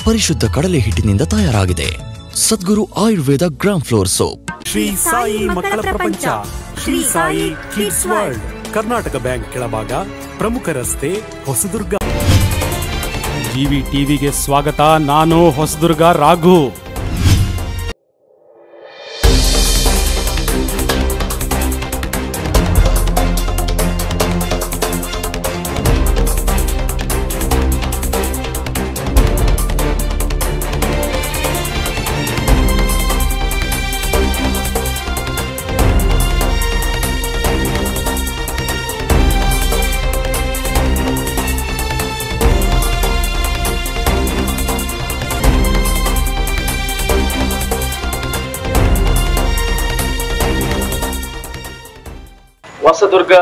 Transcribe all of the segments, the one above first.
ಪರಿಶುದ್ಧ ಕಡಲೆ ಹಿಟ್ಟಿನಿಂದ ತಯಾರಾಗಿದೆ Sadguru Ayurveda gram flour soap Shri Sai ಮಕ್ಕಳ ಪ್ರಪಂಚ Shri Sai kids world Karnataka bank ಕೆಳಭಾಗ ಪ್ರಮುಖ ರಸ್ತೆ ಹೊಸದುರ್ಗ ಜಿವಿ ಟಿವಿಗೆ ಸ್ವಾಗತ ನಾನು ಹೊಸದುರ್ಗ ರಾಘು ಹೊಸದುರ್ಗ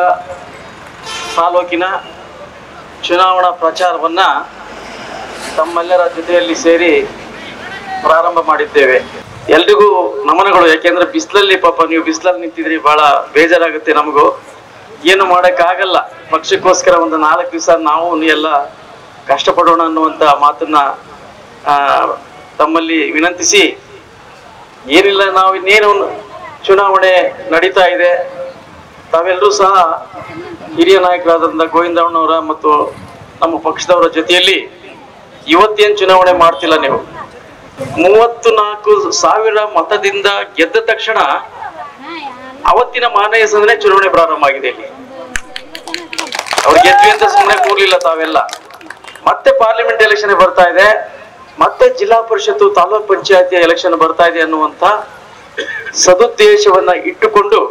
ತಾಲೂಕಿನ ಚುನಾವಣಾ ಪ್ರಚಾರವನ್ನ ತಮ್ಮೆಲ್ಲರ ಜೊತೆಯಲ್ಲಿ ಸೇರಿ ಪ್ರಾರಂಭ ಮಾಡಿದ್ದೇವೆ ಎಲ್ರಿಗೂ ನಮನಗಳು ಯಾಕೆಂದ್ರೆ ಬಿಸಿಲಲ್ಲಿ ಪಾಪ ನೀವು ಬಿಸಿಲಲ್ಲಿ ನಿಂತಿದ್ರಿ ಬಹಳ ಬೇಜಾರಾಗುತ್ತೆ ನಮಗೂ ಏನು ಮಾಡೋಕ್ಕಾಗಲ್ಲ ಪಕ್ಷಕ್ಕೋಸ್ಕರ ಒಂದು ನಾಲ್ಕು ದಿವಸ ನಾವು ಎಲ್ಲ ಕಷ್ಟಪಡೋಣ ಅನ್ನುವಂಥ ಮಾತನ್ನ ಆ, ತಮ್ಮಲ್ಲಿ ವಿನಂತಿಸಿ ಏನಿಲ್ಲ ನಾವು ಇನ್ನೇನು ಚುನಾವಣೆ ನಡೀತಾ ಇದೆ ತಾವೆಲ್ಲರೂ ಸಹ ಹಿರಿಯ ನಾಯಕರಾದಂಥ ಗೋವಿಂದಣ್ಣವರ ಮತ್ತು ನಮ್ಮ ಪಕ್ಷದವರ ಜೊತೆಯಲ್ಲಿ ಇವತ್ತೇನು ಚುನಾವಣೆ ಮಾಡ್ತಿಲ್ಲ ನೀವು ಮೂವತ್ತು ನಾಲ್ಕು ಸಾವಿರ ಮತದಿಂದ ಗೆದ್ದ ತಕ್ಷಣ ಅವತ್ತಿನ ಮಾನವ ಸಂಘನೆ ಚುನಾವಣೆ ಪ್ರಾರಂಭ ಆಗಿದೆ ಇಲ್ಲಿ ಅವ್ರು ಗೆದ್ವಿ ಅಂತ ಸುಮ್ಮನೆ ಕೂರ್ಲಿಲ್ಲ ತಾವೆಲ್ಲ ಮತ್ತೆ ಪಾರ್ಲಿಮೆಂಟ್ ಎಲೆಕ್ಷನ್ ಬರ್ತಾ ಇದೆ ಮತ್ತೆ ಜಿಲ್ಲಾ ಪರಿಷತ್ತು ತಾಲೂಕ್ ಪಂಚಾಯತಿ ಎಲೆಕ್ಷನ್ ಬರ್ತಾ ಇದೆ ಅನ್ನುವಂತ ಸದುದ್ದೇಶವನ್ನ ಇಟ್ಟುಕೊಂಡು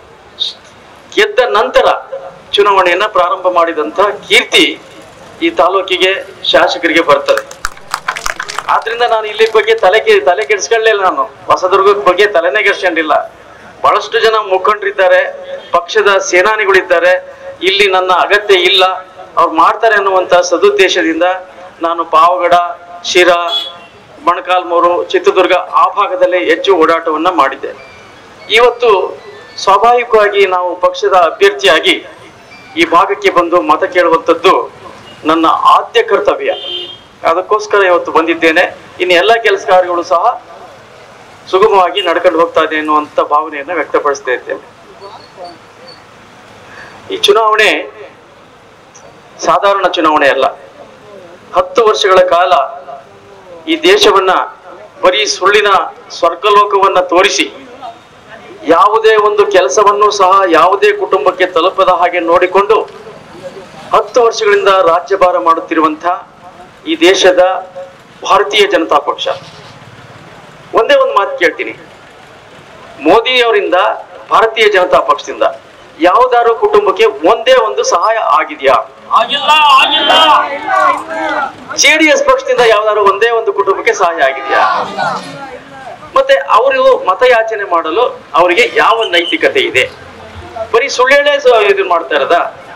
ಗೆದ್ದ ನಂತರ ಚುನಾವಣೆಯನ್ನ ಪ್ರಾರಂಭ ಮಾಡಿದಂತ ಕೀರ್ತಿ ಈ ತಾಲೂಕಿಗೆ ಶಾಸಕರಿಗೆ ಬರ್ತದೆ ಆದ್ರಿಂದ ನಾನು ಇಲ್ಲಿ ಬಗ್ಗೆ ತಲೆ ಕೆ- ತಲೆ ಕೆಡಿಸ್ಕೊಳ್ಳಿಲ್ಲ ನಾನು ಹೊಸದುರ್ಗದ ಬಗ್ಗೆ ತಲೆನೇ ಕೆಡಿಸ್ಕೊಂಡಿಲ್ಲ ಬಹಳಷ್ಟು ಜನ ಮುಖಂಡರಿದ್ದಾರೆ ಪಕ್ಷದ ಸೇನಾನಿಗಳಿದ್ದಾರೆ ಇಲ್ಲಿ ನನ್ನ ಅಗತ್ಯ ಇಲ್ಲ ಅವ್ರು ಮಾಡ್ತಾರೆ ಅನ್ನುವಂತ ಸದುದ್ದೇಶದಿಂದ ನಾನು ಪಾವಗಡ ಶಿರಾ ಮೊಣಕಾಲ್ಮೂರು ಚಿತ್ರದುರ್ಗ ಆ ಭಾಗದಲ್ಲಿ ಹೆಚ್ಚು ಓಡಾಟವನ್ನ ಮಾಡಿದ್ದೆ ಇವತ್ತು ಸ್ವಾಭಾವಿಕವಾಗಿ ನಾವು ಪಕ್ಷದ ಅಭ್ಯರ್ಥಿಯಾಗಿ ಈ ಭಾಗಕ್ಕೆ ಬಂದು ಮತ ಕೇಳುವಂಥದ್ದು ನನ್ನ ಆದ್ಯ ಕರ್ತವ್ಯ ಅದಕ್ಕೋಸ್ಕರ ಇವತ್ತು ಬಂದಿದ್ದೇನೆ ಇನ್ನು ಎಲ್ಲ ಕೆಲಸ ಕಾರ್ಯಗಳು ಸಹ ಸುಗಮವಾಗಿ ನಡ್ಕೊಂಡು ಹೋಗ್ತಾ ಇದೆ ಎನ್ನುವಂತ ಭಾವನೆಯನ್ನ ವ್ಯಕ್ತಪಡಿಸ್ತಾ ಇದ್ದೇನೆ ಈ ಚುನಾವಣೆ ಸಾಧಾರಣ ಚುನಾವಣೆ ಅಲ್ಲ ಹತ್ತು ವರ್ಷಗಳ ಕಾಲ ಈ ದೇಶವನ್ನ ಬರೀ ಸುಳ್ಳಿನ ಸ್ವರ್ಗಲೋಕವನ್ನ ತೋರಿಸಿ ಯಾವುದೇ ಒಂದು ಕೆಲಸವನ್ನು ಸಹ ಯಾವುದೇ ಕುಟುಂಬಕ್ಕೆ ತಲುಪದ ಹಾಗೆ ನೋಡಿಕೊಂಡು ಹತ್ತು ವರ್ಷಗಳಿಂದ ರಾಜ್ಯಭಾರ ಮಾಡುತ್ತಿರುವಂತ ಈ ದೇಶದ ಭಾರತೀಯ ಜನತಾ ಪಕ್ಷ ಒಂದೇ ಒಂದು ಮಾತು ಕೇಳ್ತೀನಿ ಮೋದಿ ಅವರಿಂದ ಭಾರತೀಯ ಜನತಾ ಪಕ್ಷದಿಂದ ಯಾವ್ದಾದ್ರು ಕುಟುಂಬಕ್ಕೆ ಒಂದೇ ಒಂದು ಸಹಾಯ ಆಗಿದೆಯಾ ಜೆಡಿಎಸ್ ಪಕ್ಷದಿಂದ ಯಾವ್ದಾದ್ರು ಒಂದೇ ಒಂದು ಕುಟುಂಬಕ್ಕೆ ಸಹಾಯ ಆಗಿದೆಯಾ ಮತ್ತೆ ಅವರು ಮತಯಾಚನೆ ಮಾಡಲು ಅವರಿಗೆ ಯಾವ ನೈತಿಕತೆ ಇದೆ ಬರೀ ಸುಳ್ಳೇಳೆ ಇದು ಮಾಡ್ತಾ ಇರೋದ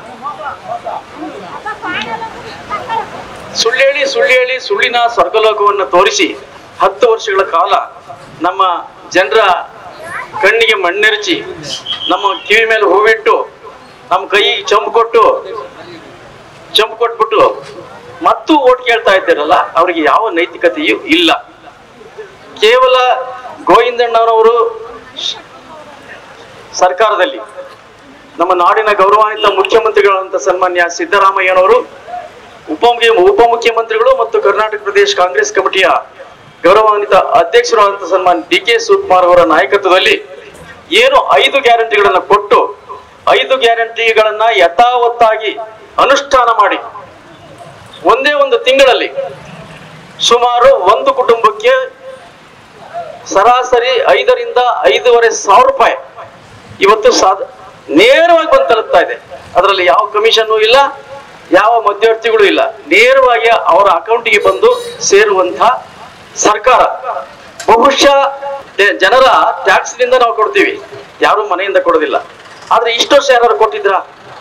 ಸುಳ್ಳೇಳಿ ಸುಳ್ಳೇಳಿ ಸುಳ್ಳಿನ ಸ್ವರ್ಗಲೋಕವನ್ನು ತೋರಿಸಿ ಹತ್ತು ವರ್ಷಗಳ ಕಾಲ ನಮ್ಮ ಜನರ ಕಣ್ಣಿಗೆ ಮಣ್ಣೆರಚಿ ನಮ್ಮ ಕಿವಿ ಮೇಲೆ ಹೂವಿಟ್ಟು ನಮ್ಮ ಕೈ ಚಂಪು ಕೊಟ್ಟು ಚಂಪು ಕೊಟ್ಬಿಟ್ಟು ಮತ್ತು ಓಟ್ ಕೇಳ್ತಾ ಇದ್ದಾರಲ್ಲ ಅವರಿಗೆ ಯಾವ ನೈತಿಕತೆಯೂ ಇಲ್ಲ ಕೇವಲ ಗೋವಿಂದಣ್ಣನವರು ಶ- ಸರ್ಕಾರದಲ್ಲಿ ನಮ್ಮ ನಾಡಿನ ಗೌರವಾನ್ವಿತ ಮುಖ್ಯಮಂತ್ರಿಗಳಂತ ಸನ್ಮಾನ್ಯ ಸಿದ್ದರಾಮಯ್ಯನವರು ಉಪಮುಖ್ಯ ಉಪಮುಖ್ಯಮಂತ್ರಿಗಳು ಮತ್ತು ಕರ್ನಾಟಕ ಪ್ರದೇಶ ಕಾಂಗ್ರೆಸ್ ಕಮಿಟಿಯ ಗೌರವಾನ್ವಿತ ಅಧ್ಯಕ್ಷರಾದಂತ ಸನ್ಮಾನ್ಯ ಡಿ ಕೆ ಶಿವಕುಮಾರ್ ಅವರ ನಾಯಕತ್ವದಲ್ಲಿ ಏನು ಐದು ಗ್ಯಾರಂಟಿಗಳನ್ನ ಕೊಟ್ಟು ಐದು ಗ್ಯಾರಂಟಿಗಳನ್ನ ಯಥಾವತ್ತಾಗಿ ಅನುಷ್ಠಾನ ಮಾಡಿ ಒಂದೇ ಒಂದು ತಿಂಗಳಲ್ಲಿ ಸುಮಾರು ಒಂದು ಕುಟುಂಬಕ್ಕೆ ಸರಾಸರಿ ಐದರಿಂದ ಐದೂವರೆ ಸಾವಿರ ರೂಪಾಯಿ ಇವತ್ತು ಸಾಧ ನೇರವಾಗಿ ಬಂದು ತಲುಪ್ತಾ ಇದೆ ಅದರಲ್ಲಿ ಯಾವ ಕಮಿಷನ್ನು ಇಲ್ಲ ಯಾವ ಮಧ್ಯವರ್ತಿಗಳು ಇಲ್ಲ ನೇರವಾಗಿ ಅವರ ಅಕೌಂಟಿಗೆ ಬಂದು ಸೇರುವಂತ ಸರ್ಕಾರ ಬಹುಶಃ ದೆ- ಜನರ ಟ್ಯಾಕ್ಸ್ ನಿಂದ ನಾವು ಕೊಡ್ತೀವಿ ಯಾರು ಮನೆಯಿಂದ ಕೊಡೋದಿಲ್ಲ ಆದ್ರೆ ಇಷ್ಟು ವರ್ಷ ಯಾರು ಕೊಟ್ಟಿದ್ರಾ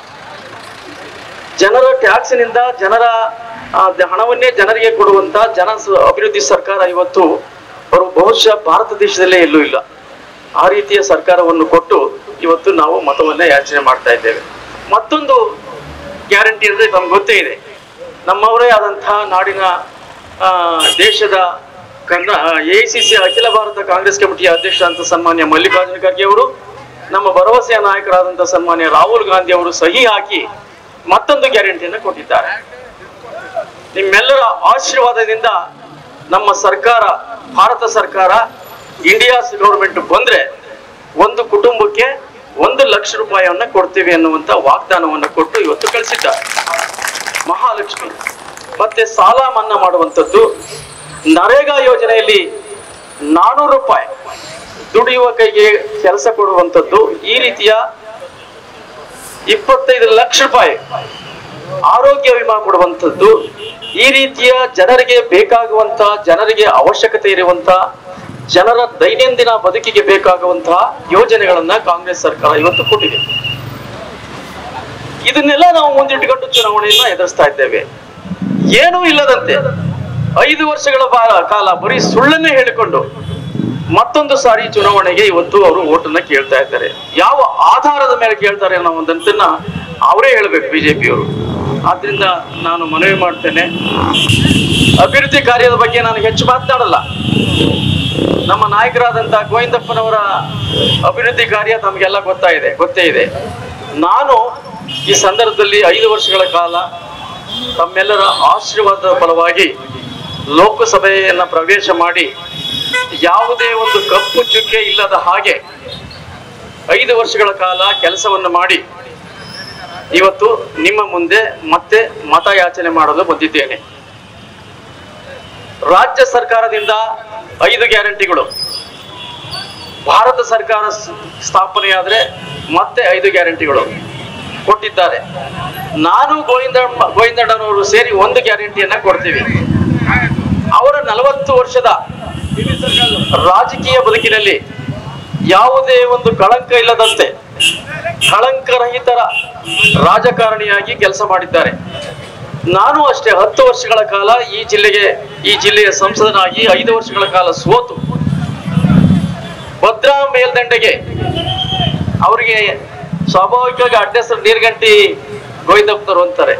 ಜನರ ಟ್ಯಾಕ್ಸ್ ನಿಂದ ಜನರ ಆ, ದ- ಹಣವನ್ನೇ ಜನರಿಗೆ ಕೊಡುವಂತ ಜನ ಸ- ಅಭಿವೃದ್ಧಿ ಸರ್ಕಾರ ಇವತ್ತು ಅವರು ಬಹುಶಃ ಭಾರತ ದೇಶದಲ್ಲೇ ಎಲ್ಲೂ ಇಲ್ಲ ಆ ರೀತಿಯ ಸರ್ಕಾರವನ್ನು ಕೊಟ್ಟು ಇವತ್ತು ನಾವು ಮತವನ್ನ ಯಾಚನೆ ಮಾಡ್ತಾ ಇದ್ದೇವೆ ಮತ್ತೊಂದು ಗ್ಯಾರಂಟಿ ಅಂದ್ರೆ ನಮ್ಗೆ ಗೊತ್ತೇ ಇದೆ ನಮ್ಮವರೇ ಆದಂತಹ ನಾಡಿನ ಆ, ದೇಶದ ಕರ್ನಾ ಎ ಸಿ ಸಿ ಅಖಿಲ ಭಾರತ ಕಾಂಗ್ರೆಸ್ ಕಮಿಟಿಯ ಅಧ್ಯಕ್ಷ ಅಂತ ಸನ್ಮಾನ್ಯ ಮಲ್ಲಿಕಾರ್ಜುನ ಖರ್ಗೆ ಅವರು ನಮ್ಮ ಭರವಸೆಯ ನಾಯಕರಾದಂಥ ಸನ್ಮಾನ್ಯ ರಾಹುಲ್ ಗಾಂಧಿ ಅವರು ಸಹಿ ಹಾಕಿ ಮತ್ತೊಂದು ಗ್ಯಾರಂಟಿಯನ್ನು ಕೊಟ್ಟಿದ್ದಾರೆ ನಿಮ್ಮೆಲ್ಲರ ಆಶೀರ್ವಾದದಿಂದ ನಮ್ಮ ಸರ್ಕಾರ ಭಾರತ ಸರ್ಕಾರ ಇಂಡಿಯಾಸ್ ಗೌರ್ಮೆಂಟ್ ಬಂದ್ರೆ ಒಂದು ಕುಟುಂಬಕ್ಕೆ ಒಂದು ಲಕ್ಷ ರೂಪಾಯಿಯನ್ನ ಕೊಡ್ತೀವಿ ಅನ್ನುವಂತ ವಾಗ್ದಾನವನ್ನು ಕೊಟ್ಟು ಇವತ್ತು ಕಳಿಸಿದ್ದಾರೆ ಮಹಾಲಕ್ಷ್ಮಿ ಮತ್ತೆ ಸಾಲ ಮನ್ನಾ ಮಾಡುವಂಥದ್ದು ನರೇಗಾ ಯೋಜನೆಯಲ್ಲಿ ನಾನೂರು ರೂಪಾಯಿ ದುಡಿಯುವ ಕೈಗೆ ಕೆಲಸ ಕೊಡುವಂಥದ್ದು ಈ ರೀತಿಯ ಇಪ್ಪತ್ತೈದು ಲಕ್ಷ ರೂಪಾಯಿ ಆರೋಗ್ಯ ವಿಮಾ ಕೊಡುವಂಥದ್ದು ಈ ರೀತಿಯ ಜನರಿಗೆ ಬೇಕಾಗುವಂತ ಜನರಿಗೆ ಅವಶ್ಯಕತೆ ಇರುವಂತ ಜನರ ದೈನಂದಿನ ಬದುಕಿಗೆ ಬೇಕಾಗುವಂತಹ ಯೋಜನೆಗಳನ್ನ ಕಾಂಗ್ರೆಸ್ ಸರ್ಕಾರ ಇವತ್ತು ಕೊಟ್ಟಿದೆ ಇದನ್ನೆಲ್ಲ ನಾವು ಮುಂದಿಟ್ಟುಕೊಂಡು ಚುನಾವಣೆಯನ್ನ ಎದುರಿಸ್ತಾ ಇದ್ದೇವೆ ಏನೂ ಇಲ್ಲದಂತೆ ಐದು ವರ್ಷಗಳ ಬಾ- ಕಾಲ ಬರೀ ಸುಳ್ಳನ್ನೇ ಹೇಳಿಕೊಂಡು ಮತ್ತೊಂದು ಸಾರಿ ಚುನಾವಣೆಗೆ ಇವತ್ತು ಅವರು ಓಟನ್ನ ಕೇಳ್ತಾ ಇದ್ದಾರೆ ಯಾವ ಆಧಾರದ ಮೇಲೆ ಕೇಳ್ತಾರೆ ಅನ್ನೋದನ್ನ ಅವರೇ ಹೇಳ್ಬೇಕು ಬಿಜೆಪಿಯವರು ಆದ್ರಿಂದ ನಾನು ಮನವಿ ಮಾಡ್ತೇನೆ ಅಭಿವೃದ್ಧಿ ಕಾರ್ಯದ ಬಗ್ಗೆ ನಾನು ಹೆಚ್ಚು ಮಾತನಾಡಲ್ಲ ನಮ್ಮ ನಾಯಕರಾದಂತಹ ಗೋವಿಂದಪ್ಪನವರ ಅಭಿವೃದ್ಧಿ ಕಾರ್ಯ ತಮಗೆಲ್ಲ ಗೊತ್ತಾಗಿದೆ ಗೊತ್ತೇ ಇದೆ ನಾನು ಈ ಸಂದರ್ಭದಲ್ಲಿ ಐದು ವರ್ಷಗಳ ಕಾಲ ತಮ್ಮೆಲ್ಲರ ಆಶೀರ್ವಾದದ ಫಲವಾಗಿ ಲೋಕಸಭೆಯನ್ನ ಪ್ರವೇಶ ಮಾಡಿ ಯಾವುದೇ ಒಂದು ಕಪ್ಪು ಚುಕ್ಕೆ ಇಲ್ಲದ ಹಾಗೆ ಐದು ವರ್ಷಗಳ ಕಾಲ ಕೆಲಸವನ್ನು ಮಾಡಿ ಇವತ್ತು ನಿಮ್ಮ ಮುಂದೆ ಮತ್ತೆ ಮತಯಾಚನೆ ಮಾಡಲು ಬಂದಿದ್ದೇನೆ ರಾಜ್ಯ ಸರ್ಕಾರದಿಂದ ಐದು ಗ್ಯಾರಂಟಿಗಳು ಭಾರತ ಸರ್ಕಾರ ಸ್- ಸ್ಥಾಪನೆಯಾದ್ರೆ ಮತ್ತೆ ಐದು ಗ್ಯಾರಂಟಿಗಳು ಕೊಟ್ಟಿದ್ದಾರೆ ನಾನು ಗೋವಿಂದ ಗೋವಿಂದಣ್ಣನವರು ಸೇರಿ ಒಂದು ಗ್ಯಾರಂಟಿಯನ್ನ ಕೊಡ್ತೀವಿ ಅವರ ನಲವತ್ತು ವರ್ಷದ ರಾಜಕೀಯ ಬದುಕಿನಲ್ಲಿ ಯಾವುದೇ ಒಂದು ಕಳಂಕ ಇಲ್ಲದಂತೆ ಕಳಂಕರಹಿತರ ರಾಜಕಾರಣಿಯಾಗಿ ಕೆಲಸ ಮಾಡಿದ್ದಾರೆ ನಾನು ಅಷ್ಟೇ ಹತ್ತು ವರ್ಷಗಳ ಕಾಲ ಈ ಜಿಲ್ಲೆಗೆ ಈ ಜಿಲ್ಲೆಯ ಸಂಸದನಾಗಿ ಐದು ವರ್ಷಗಳ ಕಾಲ ಸೋತು ಭದ್ರಾ ಮೇಲ್ದಂಡೆಗೆ ಅವರಿಗೆ ಸ್ವಾಭಾವಿಕವಾಗಿ ಅಡ್ಡ ಹೆಸರು ನೀರ್ಗಂಟಿ ಗೋವಿಂದಪ್ಪನವರು ಅಂತಾರೆ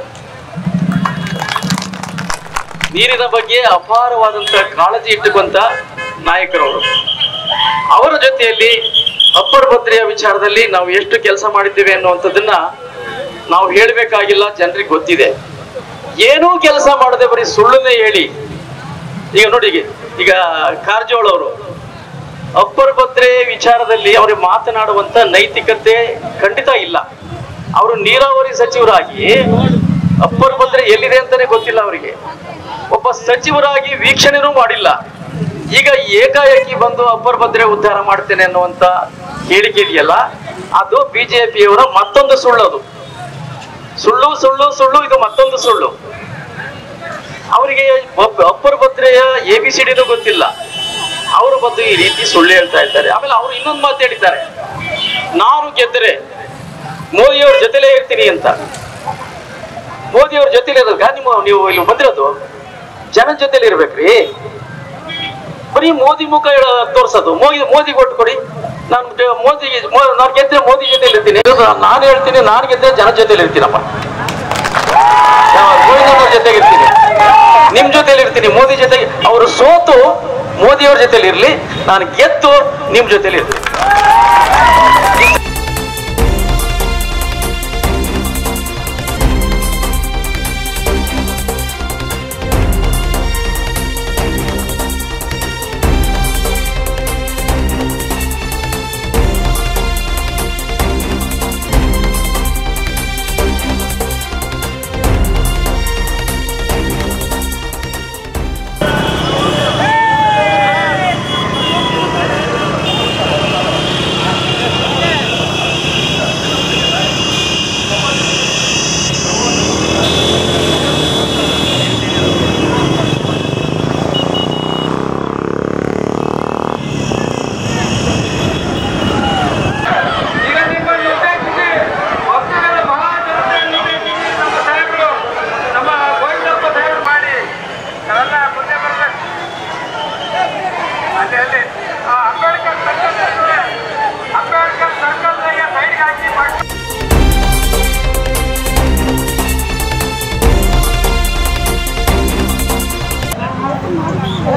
ನೀರಿನ ಬಗ್ಗೆ ಅಪಾರವಾದಂತ ಕಾಳಜಿ ಇಟ್ಟುಕೊಂತ ನಾಯಕರವರು ಅವರ ಜೊತೆಯಲ್ಲಿ ಅಪ್ಪರ್ ಭದ್ರೆಯ ವಿಚಾರದಲ್ಲಿ ನಾವು ಎಷ್ಟು ಕೆಲಸ ಮಾಡಿದ್ದೇವೆ ಅನ್ನುವಂಥದ್ದನ್ನ ನಾವು ಹೇಳಬೇಕಾಗಿಲ್ಲ ಜನರಿಗೆ ಗೊತ್ತಿದೆ ಏನೂ ಕೆಲಸ ಮಾಡದೆ ಬರೀ ಸುಳ್ಳನ್ನೇ ಹೇಳಿ ಈಗ ನೋಡಿ ಈಗ- ಈಗ ಕಾರಜೋಳ ಅವರು ಅಪ್ಪರ್ ಭದ್ರೆ ವಿಚಾರದಲ್ಲಿ ಅವರು ಮಾತನಾಡುವಂತ ನೈತಿಕತೆ ಖಂಡಿತ ಇಲ್ಲ ಅವರು ನೀರಾವರಿ ಸಚಿವರಾಗಿ ಅಪ್ಪರ್ ಭದ್ರೆ ಎಲ್ಲಿದೆ ಅಂತಾನೆ ಗೊತ್ತಿಲ್ಲ ಅವರಿಗೆ ಒಬ್ಬ ಸಚಿವರಾಗಿ ವೀಕ್ಷಣೆನೂ ಮಾಡಿಲ್ಲ ಈಗ ಏಕಾಏಕಿ ಬಂದು ಅಪ್ಪರ್ ಭದ್ರೆ ಉದ್ಧಾರ ಮಾಡ್ತೇನೆ ಅನ್ನುವಂತ ಹೇಳಿಕೆ ಇದೆಯಲ್ಲ ಅದು ಬಿಜೆಪಿಯವರ ಮತ್ತೊಂದು ಸುಳ್ಳದು ಸುಳ್ಳು ಸುಳ್ಳು ಸುಳ್ಳು ಇದು ಮತ್ತೊಂದು ಸುಳ್ಳು ಅವರಿಗೆ ಒಬ್ಬ- ಅಪ್ಪರ್ ಭದ್ರೆಯ ಎ ಬಿ ಸಿ ಡಿನೂ ಗೊತ್ತಿಲ್ಲ ಅವರು ಬಂದು ಈ ರೀತಿ ಸುಳ್ಳು ಹೇಳ್ತಾ ಇದ್ದಾರೆ ಆಮೇಲೆ ಅವರು ಇನ್ನೊಂದು ಮಾತು ಹೇಳಿದ್ದಾರೆ ನಾನು ಗೆದ್ದರೆ ಮೋದಿಯವ್ರ ಜೊತೆಲೇ ಇರ್ತೀನಿ ಅಂತ ಮೋದಿಯವ್ರ ಜೊತೆಲಿ ಇರೋದಕ್ಕ ನಿಮ್ಮ ನೀವು ಇಲ್ಲಿ ಬಂದಿರೋದು ಜನ ಜೊತೆಲಿ ಇರ್ಬೇಕ್ರಿ ಬರೀ ಮೋದಿ ಮುಖ ಹೇಳ- ತೋರ್ಸೋದು ಮೋದಿ ಮೋದಿ ಕೊಟ್ಟು ಕೊಡಿ ನಾನು ಜ- ಮೋದಿಗೆ ಮೋ- ನಾನು ಗೆದ್ರೆ ಮೋದಿ ಜೊತೆಲಿ ಇರ್ತೀನಿ ನಾನು ಹೇಳ್ತೀನಿ ನಾನು ಗೆದ್ರೆ ಜನ ಜೊತೆಲಿ ಇರ್ತೀನಪ್ಪ ಗೋವಿಂದವ್ರ ಜೊತೆಗೆ ಇರ್ತೀನಿ ನಿಮ್ ಜೊತೆಲಿ ಇರ್ತೀನಿ ಮೋದಿ ಜೊತೆಗೆ ಅವರು ಸೋತು ಮೋದಿಯವ್ರ ಜೊತೆಲಿ ಇರ್ಲಿ ನಾನು ಗೆದ್ದು ನಿಮ್ ಜೊತೆಲಿ ಇರ್ತೀನಿ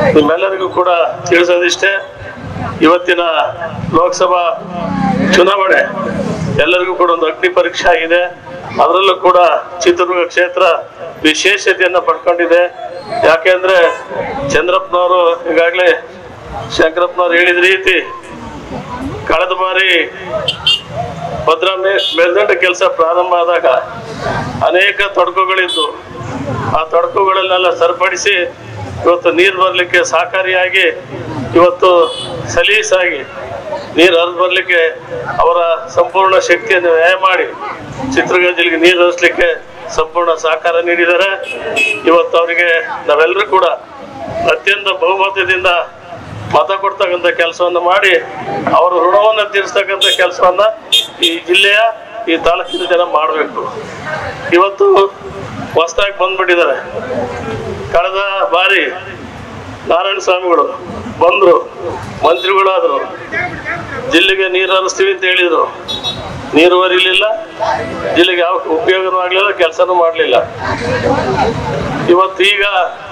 ನಿಮ್ಮೆಲ್ಲರಿಗೂ ಕೂಡ ತಿಳಿಸೋದಿಷ್ಟೇ ಇವತ್ತಿನ ಲೋಕಸಭಾ ಚುನಾವಣೆ ಎಲ್ಲರಿಗೂ ಕೂಡ ಒಂದು ಅಗ್ನಿ ಪರೀಕ್ಷೆ ಆಗಿದೆ ಅದರಲ್ಲೂ ಕೂಡ ಚಿತ್ರದುರ್ಗ ಕ್ಷೇತ್ರ ವಿಶೇಷತೆಯನ್ನ ಪಡ್ಕೊಂಡಿದೆ ಯಾಕೆಂದ್ರೆ ಚಂದ್ರಪ್ಪನವರು ಈಗಾಗಲೇ ಶಂಕರಪ್ಪನವರು ಹೇಳಿದ ರೀತಿ ಕಳೆದ ಬಾರಿ ಭದ್ರಾ ಮೇ ಮೇಲ್ದಂಡ ಕೆಲಸ ಪ್ರಾರಂಭ ಆದಾಗ ಅನೇಕ ತೊಡಕುಗಳಿದ್ದು ಆ ತೊಡಕುಗಳನ್ನೆಲ್ಲ ಸರಿಪಡಿಸಿ ಇವತ್ತು ನೀರು ಬರಲಿಕ್ಕೆ ಸಹಕಾರಿಯಾಗಿ ಇವತ್ತು ಸಲೀಸಾಗಿ ನೀರು ಹರಿದು ಬರಲಿಕ್ಕೆ ಅವರ ಸಂಪೂರ್ಣ ಶಕ್ತಿಯನ್ನು ವ್ಯಯ ಮಾಡಿ ಚಿತ್ರದುರ್ಗ ಜಿಲ್ಲೆಗೆ ನೀರು ಹರಿಸ್ಲಿಕ್ಕೆ ಸಂಪೂರ್ಣ ಸಹಕಾರ ನೀಡಿದ್ದಾರೆ ಇವತ್ತು ಅವರಿಗೆ ನಾವೆಲ್ಲರೂ ಕೂಡ ಅತ್ಯಂತ ಬಹುಮತದಿಂದ ಮತ ಕೊಡ್ತಕ್ಕಂಥ ಕೆಲಸವನ್ನು ಮಾಡಿ ಅವರ ಋಣವನ್ನು ತೀರಿಸ್ತಕ್ಕಂಥ ಕೆಲಸವನ್ನ ಈ ಜಿಲ್ಲೆಯ ಈ ತಾಲೂಕಿನ ಜನ ಮಾಡಬೇಕು ಇವತ್ತು ಹೊಸದಾಗಿ ಬಂದ್ಬಿಟ್ಟಿದ್ದಾರೆ ಕಳೆದ ಬಾರಿ ನಾರಾಯಣ ಸ್ವಾಮಿಗಳು ಬಂದ್ರು ಮಂತ್ರಿಗಳಾದ್ರು ಜಿಲ್ಲೆಗೆ ನೀರು ಹರಿಸ್ತೀವಿ ಅಂತ ಹೇಳಿದ್ರು ನೀರು ಹರಿಲಿಲ್ಲ ಜಿಲ್ಲೆಗೆ ಯಾವ ಉಪಯೋಗನೂ ಆಗ್ಲಿಲ್ಲ ಕೆಲಸನೂ ಮಾಡಲಿಲ್ಲ ಇವತ್ತು ಈಗ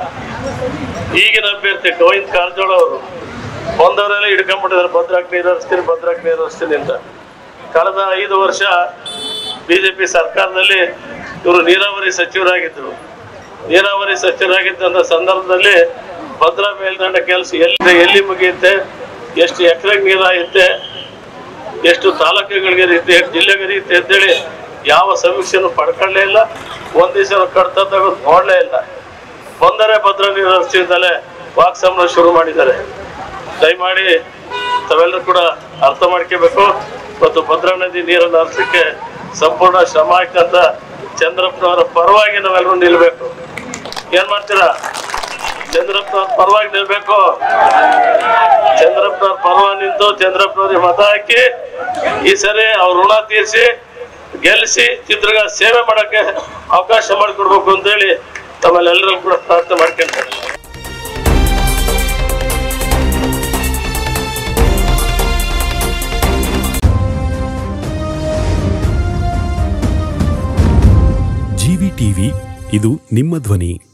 ಈಗಿನ ಅಭ್ಯರ್ಥಿ ಗೋವಿಂದ್ ಕಾರಜೋಳ ಅವರು ಬಂದವರೆಲ್ಲ ಹಿಡ್ಕೊಂಡ್ಬಿಟ್ಟಿದ್ದಾರೆ ಭದ್ರಾಕ್ ನೀರು ಹರಿಸ್ತೀನಿ ಭದ್ರಾಕ್ ನೀರು ಹರಿಸ್ತೀನಿ ಅಂತ ಕಳೆದ ಐದು ವರ್ಷ ಬಿಜೆಪಿ ಸರ್ಕಾರದಲ್ಲಿ ಇವರು ನೀರಾವರಿ ಸಚಿವರಾಗಿದ್ದರು ನೀರಾವರಿ ಸಚಿವರಾಗಿದ್ದಂಥ ಸಂದರ್ಭದಲ್ಲಿ ಭದ್ರಾ ಮೇಲ್ದಂಡ ಕೆಲಸ ಎಲ್ಲಿ ಎಲ್ಲಿ ಮುಗಿಯುತ್ತೆ ಎಷ್ಟು ಎಕರೆಗೆ ನೀರಾಯುತ್ತೆ ಎಷ್ಟು ತಾಲೂಕುಗಳಿಗೆ ಹರಿಯುತ್ತೆ ಎಷ್ಟು ಜಿಲ್ಲೆಗೆ ಹರಿಯುತ್ತೆ ಅಂತೇಳಿ ಯಾವ ಸಮೀಕ್ಷೆನೂ ಪಡ್ಕೊಳ್ಳೇ ಇಲ್ಲ ಒಂದ್ ದಿವಸ ಕಡ್ತ ತಗೊಂಡು ನೋಡ್ಲೇ ಇಲ್ಲ ಬಂದರೆ ಭದ್ರಾ ನೀರು ಹರಿಸಿದ್ದಲೇ ವಾಕ್ಸಮ್ನ ಶುರು ಮಾಡಿದ್ದಾರೆ ದಯಮಾಡಿ ತಾವೆಲ್ಲರೂ ಕೂಡ ಅರ್ಥ ಮಾಡ್ಕೋಬೇಕು ಮತ್ತು ಭದ್ರಾ ನದಿ ನೀರನ್ನು ಹರಿಸಲಿಕ್ಕೆ ಸಂಪೂರ್ಣ ಶ್ರಮ ಹಾಕಂತ ಚಂದ್ರಪ್ಪನವರ ಪರವಾಗಿ ನಾವೆಲ್ಲರೂ ನಿಲ್ಬೇಕು ಏನ್ ಮಾಡ್ತೀರಾ ಚಂದ್ರಪ್ಪನವ್ರ ಪರವಾಗಿ ನಿಲ್ಬೇಕು ಚಂದ್ರಪ್ಪನವ್ರ ಪರವಾಗಿ ನಿಂತು ಚಂದ್ರಪ್ಪನವ್ರಿಗೆ ಮತ ಹಾಕಿ ಈ ಸರಿ ಅವ್ರ ಋಣ ತೀರಿಸಿ ಗೆಲ್ಲಿಸಿ ಚಿತ್ರಗ ಸೇವೆ ಮಾಡಕ್ಕೆ ಅವಕಾಶ ಮಾಡಿಕೊಡ್ಬೇಕು ಅಂತೇಳಿ ತಮ್ಮಲ್ಲೆಲ್ಲರೂ ಕೂಡ ಪ್ರಾರ್ಥನೆ ಮಾಡ್ಕೊಂತಾರೆ ಜಿವಿ ಟಿವಿ ಇದು ನಿಮ್ಮ ಧ್ವನಿ